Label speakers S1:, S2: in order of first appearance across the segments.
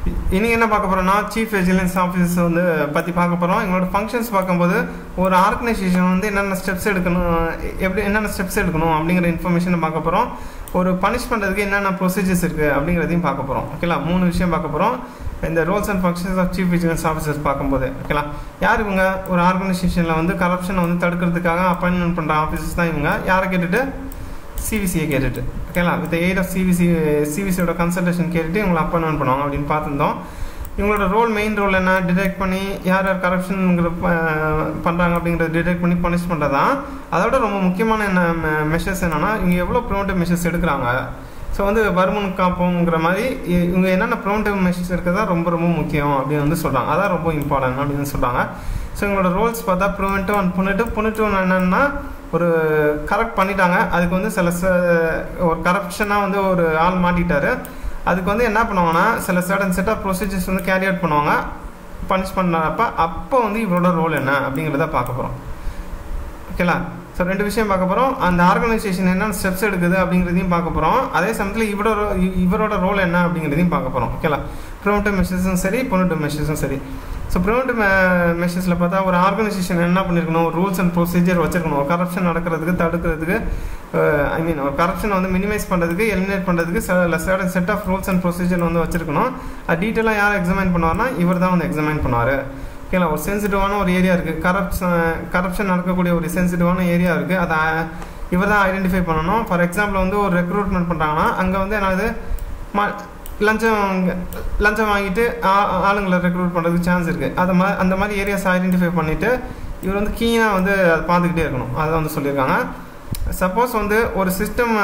S1: இன்னைக்கு என்ன பார்க்க போகிறோம்னா சீஃப் விஜிலன்ஸ் ஆஃபீஸர்ஸ் வந்து பற்றி பார்க்க போகிறோம் எங்களோட ஃபங்க்ஷன்ஸ் பார்க்கும்போது ஒரு ஆர்கனைசேஷன் வந்து என்னென்ன ஸ்டெப்ஸ் எடுக்கணும் எப்படி என்னென்ன ஸ்டெப்ஸ் எடுக்கணும் அப்படிங்கிற இன்ஃபர்மேஷனை பார்க்க போகிறோம் ஒரு பனிஷ் பண்ணுறதுக்கு என்னென்ன ப்ரொசீஜர்ஸ் இருக்குது அப்படிங்கிறதையும் பார்க்க போகிறோம் ஓகேலா மூணு விஷயம் பார்க்க போகிறோம் இந்த roles and functions of chief vigilance officers பார்க்கும்போது ஓகேலா யார் இவங்க ஒரு ஆர்கனைசேஷனில் வந்து கரப்ஷனை வந்து தடுக்கிறதுக்காக அப்பாயின்மெண்ட் பண்ணுற ஆஃபீஸர்ஸ் தான் இவங்க யாரை கேட்டுட்டு சிவிசியை கேட்டுட்டு ஓகேங்களா வித் எய்ட் ஆஃப் சிவிசி சிவிசியோட கன்சல்டேஷன் கேட்டுட்டு இவங்களை அப்பாயின்மெண்ட் பண்ணுவாங்க அப்படின்னு பார்த்துருந்தோம் இவங்களோட ரோல் மெயின் ரோல் என்ன டிடெக்ட் பண்ணி யார் யார் கரப்ஷனுங்கிற பண்ணுறாங்க அப்படிங்கிறத டிடெக்ட் பண்ணி பனிஷ் பண்ணுறது தான் அதோட ரொம்ப முக்கியமான என்ன மெஷர்ஸ் என்னென்னா இவங்க எவ்வளோ ப்ரிவென்டிவ் மெஷர்ஸ் எடுக்கிறாங்க ஸோ வந்து வருமுன் காப்போங்கிற மாதிரி இ- இவங்க என்னென்ன ப்ரிவென்டிவ் மெஷர்ஸ் இருக்கிறதா ரொம்ப ரொம்ப முக்கியம் அப்படின்னு வந்து சொல்கிறாங்க அதான் ரொம்ப இம்பார்ட்டன்ட் அப்படின்னு சொல்கிறாங்க ஸோ இவங்களோட ரோல்ஸ் பார்த்தா ப்ரிவென்டிவ் அண்ட் புனிட்டிவ் புனிட்டிவ் என்னென்னா ஒரு கரெக்ட் பண்ணிட்டாங்க அதுக்கு வந்து சில ச- ஒரு கரப்ஷனாக வந்து ஒரு ஆள் மாட்டிட்டாரு அதுக்கு வந்து என்ன பண்ணுவாங்கன்னா சில சர்டன் செட் ஆஃப் ப்ரொசீஜர்ஸ் வந்து கேரி அவுட் பண்ணுவாங்க பனிஷ் பண்ணுறப்ப அப்போ வந்து இவரோட ரோல் என்ன அப்படிங்கிறத பார்க்க போகிறோம் ஓகேலா ஸோ ரெண்டு விஷயம் பார்க்க போகிறோம் அந்த ஆர்கனைசேஷன் என்னென்ன ஸ்டெப்ஸ் எடுக்குது அப்படிங்கிறதையும் பார்க்க போகிறோம் அதே சமயத்தில் இவரோட இ- இவரோட ரோல் என்ன அப்படிங்கிறதையும் பார்க்க போகிறோம் ஓகேலா ப்ரிவென்டிவ் மெஷர்ஸும் சரி பொனிட்டிவ் மெஷர்ஸும் சரி ஸோ ப்ரிவென்டிவ் மெஷர்ஸில் பார்த்தா ஒரு ஆர்கனைசேஷன் என்ன பண்ணியிருக்கணும் ஒரு ரூல்ஸ் அண்ட் ப்ரொசீஜர் வச்சிருக்கணும் ஒரு கரப்ஷன் நடக்கிறதுக்கு தடுக்கிறதுக்கு ஐ மீன் ஒரு கரப்ஷனை வந்து மினிமைஸ் பண்ணுறதுக்கு எலிமினேட் பண்ணுறதுக்கு சில certain set of rules and procedure வந்து வச்சிருக்கணும் அது டீட்டெயிலாக யார் எக்ஸாமைன் பண்ணுவார்னா இவர் தான் வந்து எக்ஸாமைன் பண்ணுவார் ஓகேங்களா ஒரு சென்சிட்டிவான ஒரு ஏரியா இருக்குது கரப்ஷன் கரப்ஷன் நடக்கக்கூடிய ஒரு சென்சிட்டிவான ஏரியா இருக்குது அதை இவர் தான் ஐடென்டிஃபை பண்ணணும் ஃபார் எக்ஸாம்பிள் வந்து ஒரு ரெக்ரூட்மெண்ட் பண்ணுறாங்கன்னா அங்கே வந்து என்னது ம லஞ்சம் லஞ்சம் வாங்கிட்டு ஆ- ஆளுங்களை ரெக்ரூட் பண்ணுறதுக்கு சான்ஸ் இருக்குது அது மாதிரி அந்த மாதிரி ஏரியாஸ் ஐடென்டிஃபை பண்ணிவிட்டு இவர் வந்து கீனாக வந்து அதை பார்த்துக்கிட்டே இருக்கணும் அதை வந்து சொல்லியிருக்காங்க சப்போஸ் வந்து ஒரு சிஸ்டம்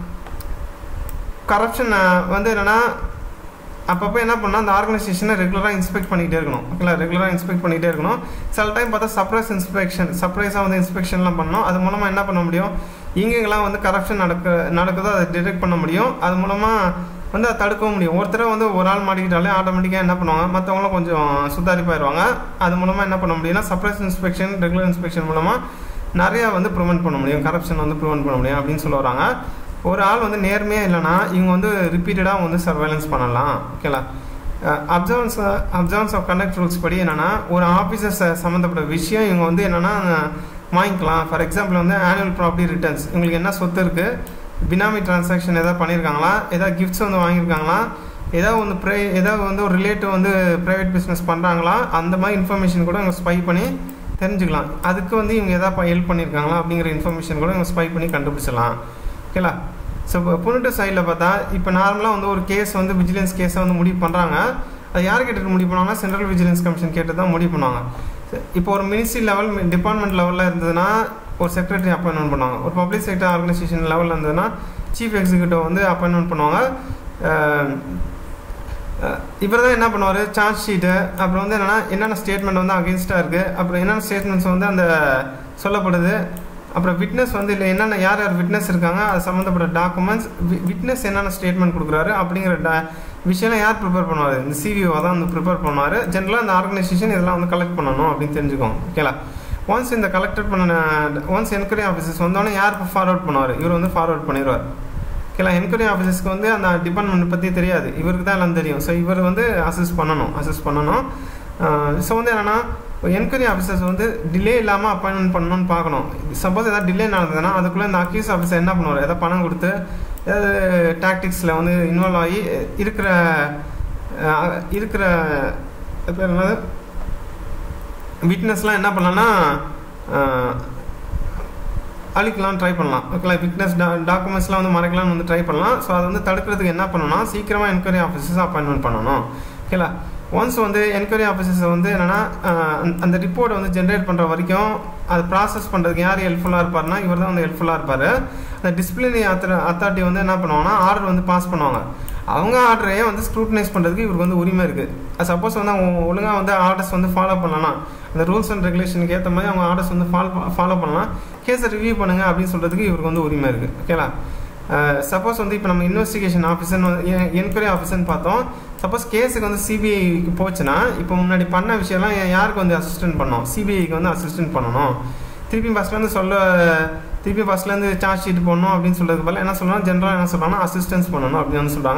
S1: கரப்ஷன் வந்து என்னென்னா அப்பப்போ என்ன பண்ணால் அந்த ஆர்கனைசேஷனை ரெகுலராக இன்ஸ்பெக்ட் பண்ணிகிட்டே இருக்கணும் ஓகேங்களா ரெகுலராக இன்ஸ்பெக்ட் பண்ணிகிட்டே இருக்கணும் சில டைம் பார்த்தா சர்ப்ரைஸ் இன்ஸ்பெக்ஷன் சர்ப்ரைஸாக வந்து இன்ஸ்பெக்ஷன்லாம் பண்ணணும் அது மூலமாக என்ன பண்ண முடியும் எங்கெங்கெல்லாம் வந்து கரப்ஷன் நடக்க நடக்குதோ அதை டிடெக்ட் பண்ண முடியும் அது மூலமாக வந்து அதை தடுக்கவும் முடியும் ஒருத்தரை வந்து ஒரு ஆள் மாட்டிக்கிட்டாலே ஆட்டோமேட்டிக்காக என்ன பண்ணுவாங்க மற்றவங்களும் கொஞ்சம் சுத்தாரிப்பாயிருவாங்க அது மூலமாக என்ன பண்ண முடியும்னா சர்ப்ரைஸ் இன்ஸ்பெக்ஷன் ரெகுலர் இன்ஸ்பெக்ஷன் மூலமாக நிறையா வந்து ப்ரிவென்ட் பண்ண முடியும் கரப்ஷன் வந்து ப்ரிவென்ட் பண்ண முடியும் அப்படின்னு சொல்ல வராங்க ஒரு ஆள் வந்து நேர்மையாக இல்லைன்னா இவங்க வந்து ரிப்பீட்டடாக வந்து சர்வேலன்ஸ் பண்ணலாம் ஓகேங்களா observance observance of conduct rules படி என்னென்னா ஒரு ஆஃபீஸர்ஸ் சம்மந்தப்பட்ட விஷயம் இவங்க வந்து என்னென்னா வாங்கிக்கலாம் ஃபார் எக்ஸாம்பிள் வந்து ஆனுவல் ப்ராப்பர்ட்டி ரிட்டர்ன்ஸ் இவங்களுக்கு என்ன சொத்து இருக்குது பினாமி டிரான்சாக்ஷன் ஏதாவது பண்ணியிருக்காங்களா ஏதாவது கிஃப்ட்ஸ் வந்து வாங்கியிருக்காங்களா ஏதாவது வந்து ப்ரை ஏதாவது வந்து ஒரு ரிலேட்டிவ் வந்து ப்ரைவேட் பிஸ்னஸ் பண்ணுறாங்களா அந்த மாதிரி இன்ஃபர்மேஷன் கூட இவங்க ஸ்பை பண்ணி தெரிஞ்சுக்கலாம் அதுக்கு வந்து இவங்க எதாவது ஹெல்ப் பண்ணியிருக்காங்களா அப்படிங்கிற இன்ஃபர்மேஷன் கூட இவங்க ஸ்பை பண்ணி கண்டுபிடிச்சிடலாம் ஓகேலா ஸோ இப்போ புனிட்டு சைடில் பார்த்தா இப்போ நார்மலாக வந்து ஒரு கேஸ் வந்து விஜிலன்ஸ் கேஸை வந்து முடிவு பண்ணுறாங்க அது யார் கேட்டுட்டு முடிவு பண்ணுவாங்கன்னா சென்ட்ரல் விஜிலன்ஸ் கமிஷன் கேட்டு தான் முடிவு பண்ணுவாங்க இப்போ ஒரு மினிஸ்ட்ரி லெவல் டிபார்ட்மெண்ட் லெவலில் இருந்ததுன்னா ஒரு செக்ரட்டரி அப்பாயின்மெண்ட் பண்ணுவாங்க ஒரு பப்ளிக் செக்டர் ஆர்கனைசேஷன் லெவலில் இருந்ததுன்னா சீஃப் எக்ஸிக்யூட்டிவ் வந்து அப்பாயின்மெண்ட் பண்ணுவாங்க இவர் தான் என்ன பண்ணுவார் சார்ஜ் ஷீட்டு அப்புறம் வந்து என்னென்னா என்னென்ன ஸ்டேட்மெண்ட் வந்து அகேன்ஸ்டாக இருக்குது அப்புறம் என்னென்ன ஸ்டேட்மெண்ட்ஸ் வந்து அந்த சொல்லப்படுது அப்புறம் விட்னஸ் வந்து இல்லை என்னென்ன யார் யார் விட்னஸ் இருக்காங்க அது சம்மந்தப்பட்ட டாக்குமெண்ட்ஸ் விட்னஸ் என்னென்ன ஸ்டேட்மெண்ட் கொடுக்குறாரு அப்படிங்கிற டா விஷயம்லாம் யார் ப்ரிப்பேர் பண்ணுவார் இந்த சிவிஓ தான் வந்து ப்ரிப்பேர் பண்ணுவார் ஜென்ரலாக இந்த ஆர்கனைசேஷன் இதெல்லாம் வந்து கலெக்ட் பண்ணணும் அப்படின்னு தெரிஞ்சுக்கோங்க ஓகேலா ஒன்ஸ் இந்த கலெக்டட் பண்ண ஒன்ஸ் என்கொயரி ஆஃபீஸர்ஸ் வந்தோடனே யார் ஃபார்வர்ட் பண்ணுவார் இவர் வந்து ஃபார்வர்ட் பண்ணிடுவார் ஓகேலா என்கொயரி ஆஃபீஸர்ஸ்க்கு வந்து அந்த டிபார்ட்மெண்ட் பற்றி தெரியாது இவருக்கு தான் எல்லாம் தெரியும் ஸோ இவர் வந்து அசஸ் பண்ணணும் அசஸ் பண்ணணும் ஸோ வந்து என்னென்னா என்கொயரி ஆஃபீஸர்ஸ் வந்து டிலே இல்லாமல் அப்பாயின்மெண்ட் பண்ணணும்னு பார்க்கணும் சப்போஸ் ஏதாவது டிலே நடந்ததுன்னா அதுக்குள்ளே இந்த அக்யூஸ் ஆஃபீஸர் என்ன பண்ணுவார் ஏதாவது பணம் கொடுத்து ஏதாவது டாக்டிக்ஸில் வந்து இன்வால்வ் ஆகி இருக்கிற அஹ், இருக்கிற அது பேர் என்னது விட்னஸ்லாம் என்ன பண்ணலாம்னா அஹ், அழிக்கலாம் ட்ரை பண்ணலாம் ஓகேங்களா விட்னஸ் டா டாக்குமெண்ட்ஸ்லாம் வந்து மறைக்கலாம்னு வந்து ட்ரை பண்ணலாம் ஸோ அதை வந்து தடுக்கிறதுக்கு என்ன பண்ணணும்னா சீக்கிரமாக என்கொயரி ஆஃபீஸர்ஸ் அப்பாயின்மெண்ட் பண்ணணும் ஓகேங்களா ஒன்ஸ் வந்து என்கொயரி ஆஃபீஸர்ஸ் வந்து என்னென்னா அந்த ரிப்போர்ட் வந்து ஜென்ரேட் பண்ணுற வரைக்கும் அது ப்ராசஸ் பண்ணுறதுக்கு யார் ஹெல்ப்ஃபுல்லாக இருப்பார்னா இவர் தான் வந்து ஹெல்ப்ஃபுல்லாக இருப்பார் அந்த டிசிப்ளினரி அத்தாரிட்டி வந்து என்ன பண்ணுவாங்கன்னா ஆர்டர் வந்து பாஸ் பண்ணுவாங்க அவங்க ஆர்டரையே வந்து ஸ்க்ரூட்டனைஸ் பண்ணுறதுக்கு இவருக்கு வந்து உரிமை இருக்குது சப்போஸ் வந்து அவங்க ஒழுங்காக வந்து ஆர்டர்ஸ் வந்து ஃபாலோ பண்ணலாம் அந்த ரூல்ஸ் அண்ட் ரெகுலேஷனுக்கு ஏற்ற மாதிரி அவங்க ஆர்டர்ஸ் வந்து ஃபாலோ ஃபாலோ பண்ணலாம் கேஸை ரிவ்யூ பண்ணுங்க அப்படின்னு சொல்கிறதுக்கு இவருக்கு வந்து உரிமை இருக்குது ஓகேலா சப்போஸ் வந்து இப்போ நம்ம இன்வெஸ்டிகேஷன் ஆஃபீஸர் என்கொயரி ஆஃபீஸர்னு பார்த்தோம் சப்போஸ் கேஸுக்கு வந்து சிபிஐக்கு போச்சுன்னா இப்போ முன்னாடி பண்ண விஷயம்லாம் யாருக்கு வந்து அசிஸ்டன்ட் பண்ணோம் சிபிஐக்கு வந்து அசிஸ்டன்ட் பண்ணணும் திருப்பி ஃபஸ்ட்லேருந்து சொல்ல திருப்பி ஃபஸ்ட்லேருந்து சார்ஜ் ஷீட் போடணும் அப்படின்னு சொல்றதுக்கு பதிலா என்ன சொல்லணும் ஜென்ரலாக என்ன சொல்கிறாங்கன்னா அசிஸ்டன்ஸ் பண்ணணும் அப்படின்னு வந்து சொல்கிறாங்க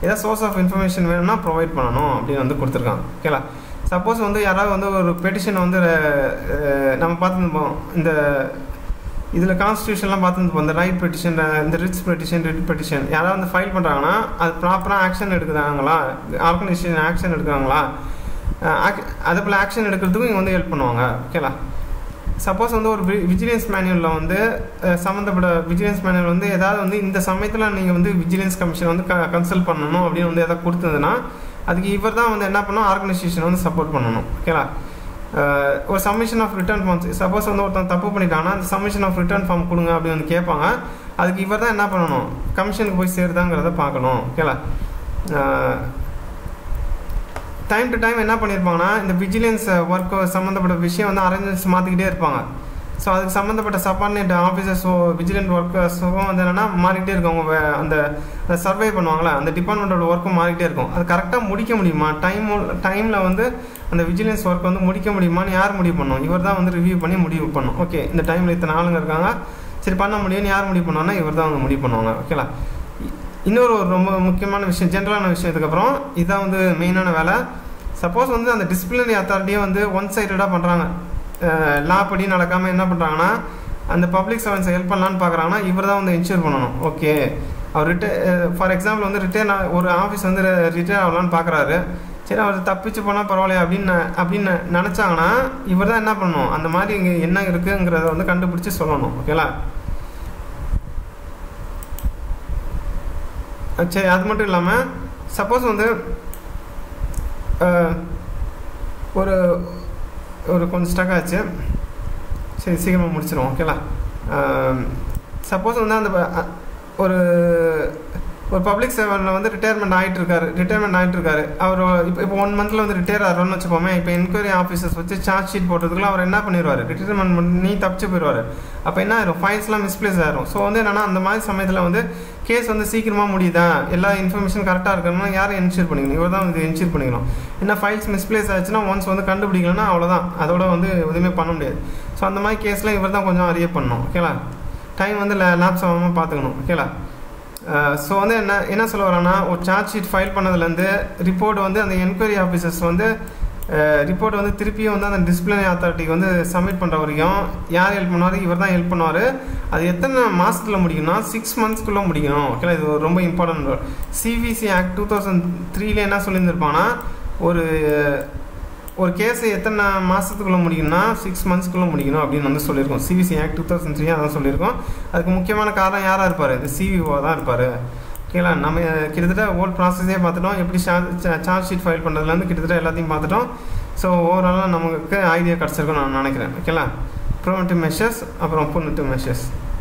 S1: ஏதாவது சோர்ஸ் ஆஃப் இன்ஃபர்மேஷன் வேணும்னா ப்ரொவைட் பண்ணணும் அப்படின்னு வந்து கொடுத்துருக்காங்க ஓகேங்களா சப்போஸ் வந்து யாராவது வந்து ஒரு பெட்டிஷன் வந்து அஹ், நம்ம பார்த்துருப்போம் இந்த இதில் கான்ஸ்டியூஷன்லாம் பார்த்துருப்போம் இந்த ரைட் பெட்டிஷன் இந்த ரிட்ஸ் பெட்டிஷன் ரிட் பெட்டிஷன் யாராவது வந்து ஃபைல் பண்ணுறாங்கன்னா அது ப்ராப்பராக ஆக்ஷன் எடுக்குறாங்களா ஆர்கனைசேஷன் ஆக்ஷன் எடுக்கிறாங்களா அதே போல் ஆக்ஷன் எடுக்கிறதுக்கும் இவங்க வந்து ஹெல்ப் பண்ணுவாங்க ஓகேங்களா சப்போஸ் வந்து ஒரு விஜிலன்ஸ் மேனுவலில் வந்து அஹ், சம்மந்தப்பட்ட விஜிலன்ஸ் மேனுவல் வந்து ஏதாவது வந்து இந்த சமயத்தில் நீங்கள் வந்து விஜிலன்ஸ் கமிஷன் வந்து கன்சல்ட் பண்ணணும் அப்படின்னு வந்து எதாவது கொடுத்ததுன்னா அதுக்கு இவர் தான் வந்து என்ன பண்ணணும் ஆர்கனைசேஷன் வந்து சப்போர்ட் பண்ணணும் ஓகேங்களா அஹ், ஒரு submission of return forms suppose வந்து ஒருத்தன் தப்பு பண்ணிட்டாங்கன்னா அந்த சப்மிஷன் ஆஃப் ரிட்டர்ன் ஃபார்ம் கொடுங்க அப்படின்னு வந்து கேட்பாங்க அதுக்கு இவர் தான் என்ன பண்ணணும் கமிஷனுக்கு போய் சேருதாங்கிறத பார்க்கணும் ஓகேங்களா டைம் டு டைம் என்ன பண்ணியிருப்பாங்கன்னா இந்த விஜிலன்ஸ் ஒர்க் சம்மந்தப்பட்ட விஷயம் வந்து அரேஞ்சர்ஸ் மாற்றிக்கிட்டே இருப்பாங்க ஸோ அதுக்கு சம்மந்தப்பட்ட சப்பார்டினேட் ஆஃபீஸர்ஸோ விஜிலண்ட் ஒர்க்கர்ஸோ வந்து என்னென்னா மாறிக்கிட்டே இருக்கும் அவங்க வே- அந்த சர்வே பண்ணுவாங்களே அந்த டிபார்ட்மெண்ட்டோட ஒர்க்கும் மாறிக்கிட்டே இருக்கும் அது கரெக்டாக முடிக்க முடியுமா டைம் டைமில் வந்து அந்த விஜிலன்ஸ் ஒர்க் வந்து முடிக்க முடியுமான்னு யார் முடிவு பண்ணும் இவர் தான் வந்து ரிவ்யூ பண்ணி முடிவு பண்ணும் ஓகே இந்த டைமில் இத்தனை ஆளுங்க இருக்காங்க சரி பண்ண முடியும்னு யார் முடிவு பண்ணுவாங்கன்னா இவர் தான் வந்து முடிவு பண்ணுவாங்க ஓகேங்களா இ- இன்னொரு ஒரு ரொம்ப முக்கியமான விஷயம் ஜென்ரலான விஷயம் இதுக்கப்புறம் இதான் வந்து மெயினான வேலை சப்போஸ் வந்து அந்த டிசிப்ளினரி அத்தாரிட்டியே வந்து ஒன் சைடடாக பண்ணுறாங்க லா படி நடக்காமல் என்ன பண்ணுறாங்கன்னா அந்த பப்ளிக் சர்வன்ஸை ஹெல்ப் பண்ணலான்னு பார்க்குறாங்கன்னா இவர் தான் வந்து என்ஷூர் பண்ணணும் ஓகே அவர் ரிட்டையர் ஃபார் எக்ஸாம்பிள் வந்து ரிட்டையர் ஒரு ஆஃபீஸ் வந்து ரிட்டையர் ஆகலான்னு பார்க்குறாரு சரி அவர் தப்பிச்சு போனால் பரவாயில்லையா அப்படின்னு அப்படின்னு நினச்சாங்கன்னா இவர் தான் என்ன பண்ணணும் அந்த மாதிரி இங்கே என்ன இருக்குங்கிறத வந்து கண்டுபிடிச்சி சொல்லணும் ஓகேங்களா அஹ் சரி அது மட்டும் இல்லாமல் சப்போஸ் வந்து அஹ், ஒரு ஒரு கொஞ்சம் ஸ்டக் ஆச்சு சரி சீக்கிரமாக முடிச்சிடுவோம் ஓகேங்களா சப்போஸ் வந்து அந்த ப- அ- ஒரு ஒரு பப்ளிக் சர்வரில் வந்து ரிட்டையர்மெண்ட் ஆகிட்டு இருக்காரு ரிட்டையர்மெண்ட் ஆகிட்டு இருக்காரு அவர் இப்போ இப்போ ஒன் மந்த்தில் வந்து ரிட்டையர் ஆகிறோம்னு வச்சுப்போமே இப்போ என்கொயரி ஆஃபீஸர்ஸ் வச்சு சார்ஜ் ஷீட் போடுறதுக்குள்ள அவர் என்ன பண்ணிடுவார் ரிட்டையர்மெண்ட் பண்ணி தப்பிச்சு போயிடுவார் அப்போ என்ன ஆயிரும் ஃபைல்ஸ்லாம் மிஸ்பிளேஸ் ஆயிரும் ஸோ வந்து என்னன்னா அந்த மாதிரி சமயத்தில் வந்து கேஸ் வந்து சீக்கிரமாக முடியுதா எல்லா இன்ஃபர்மேஷன் கரெக்டாக இருக்கணும்னா யாரை என்ஷூர் பண்ணிக்கணும் இவர் தான் வந்து என்ஷூர் பண்ணிக்கணும் என்ன ஃபைல்ஸ் மிஸ்பிளேஸ் ஆச்சுன்னா ஒன்ஸ் வந்து கண்டுபிடிக்கலன்னா அவ்வளோதான் அதோட வந்து எதுவுமே பண்ண முடியாது ஸோ அந்த மாதிரி கேஸ்லாம் இவர் தான் கொஞ்சம் அறிய பண்ணணும் ஓகேங்களா டைம் வந்து லேப்ஸ் ஆகாமல் பார்த்துக்கணும் ஓகேங்களா ஸோ வந்து என்ன என்ன சொல்ல வரேன்னா ஒரு சார்ஜ் ஷீட் ஃபைல் பண்ணதுலேருந்து ரிப்போர்ட் வந்து அந்த என்கொயரி ஆஃபீஸர்ஸ் வந்து ரிப்போர்ட் வந்து திருப்பியும் வந்து அந்த டிசிப்ளினரி அத்தாரிட்டிக்கு வந்து சப்மிட் பண்ணுற வரைக்கும் யார் ஹெல்ப் பண்ணுவார் இவர் தான் ஹெல்ப் பண்ணுவார் அது எத்தனை மாதத்தில் முடிக்கணும்னா சிக்ஸ் மந்த்ஸ்க்குள்ளே முடிக்கணும் ஓகேங்களா இது ஒரு ரொம்ப important CVC act two thousand த்ரீல என்ன சொல்லியிருந்திருப்பாங்கன்னா ஒரு ஒரு கேஸ் எத்தனை மாதத்துக்குள்ளே முடிக்கணும்னா சிக்ஸ் மந்த்ஸ்க்குள்ளே முடிக்கணும் அப்படின்னு வந்து சொல்லியிருக்கோம் CVC act two thousand three அதான் சொல்லியிருக்கோம் அதுக்கு முக்கியமான காரணம் யாராக இருப்பார் இந்த சிவிஓ தான் இருப்பார் ஓகேங்களா நம்ம கிட்டத்தட்ட ஓல்ட் ப்ராசஸே பார்த்துட்டோம் எப்படி சார்ஜ் ஷீட் ஃபைல் பண்ணுறதுலேருந்து கிட்டத்தட்ட எல்லாத்தையும் பார்த்துட்டோம் ஸோ ஓவராலாக நமக்கு ஐடியா கிடச்சிருக்கும்னு நான் நினைக்கிறேன் ஓகேங்களா ப்ரிவென்டிவ் மெஷர்ஸ் அப்புறம் புனிட்டிவ் மெஷர்ஸ்